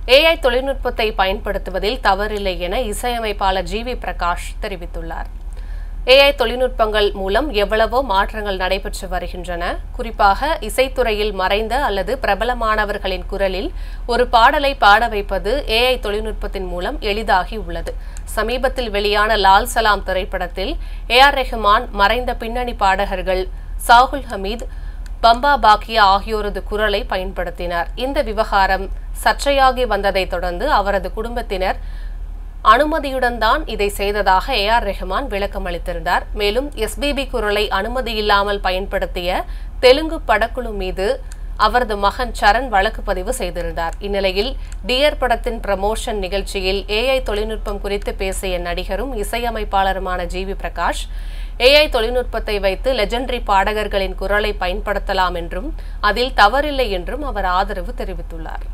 AI தொழில்நுட்பத்தை பயன்படுத்துவதில் தவறில்லை என இசையமைப்பாளர் ஜி வி பிரகாஷ் தெரிவித்துள்ளார் ஏஐ தொழில்நுட்பங்கள் மூலம் எவ்வளவோ மாற்றங்கள் நடைபெற்று வருகின்றன குறிப்பாக இசைத்துறையில் மறைந்த அல்லது பிரபலமானவர்களின் குரலில் ஒரு பாடலை பாட வைப்பது ஏஐ தொழில்நுட்பத்தின் மூலம் எளிதாகி உள்ளது சமீபத்தில் வெளியான லால் சலாம் திரைப்படத்தில் ஏ ஆர் ரெஹ்மான் மறைந்த பின்னணி பாடகர்கள் சாகுல் ஹமீத் பம்பா பாக்கியா ஆகியோரது குரலை பயன்படுத்தினார் இந்த விவகாரம் சர்ச்சையாகி வந்ததைத் தொடர்ந்து அவரது குடும்பத்தினர் அனுமதியுடன் தான் இதை செய்ததாக ஏ ஆர் ரெஹ்மான் விளக்கம் அளித்திருந்தார் மேலும் எஸ்பிபி குரலை அனுமதி இல்லாமல் பயன்படுத்திய தெலுங்கு படக்குழு மீது அவரது மகன் சரண் வழக்கு பதிவு செய்திருந்தார் இந்நிலையில் டியர் படத்தின் ப்ரமோஷன் நிகழ்ச்சியில் ஏஐ தொழில்நுட்பம் குறித்து பேசிய நடிகரும் இசையமைப்பாளருமான ஜி வி பிரகாஷ் ஏஐ தொழில்நுட்பத்தை வைத்து லெஜெண்டரி பாடகர்களின் குரலை பயன்படுத்தலாம் என்றும் அதில் தவறில்லை என்றும் அவர் ஆதரவு தெரிவித்துள்ளார்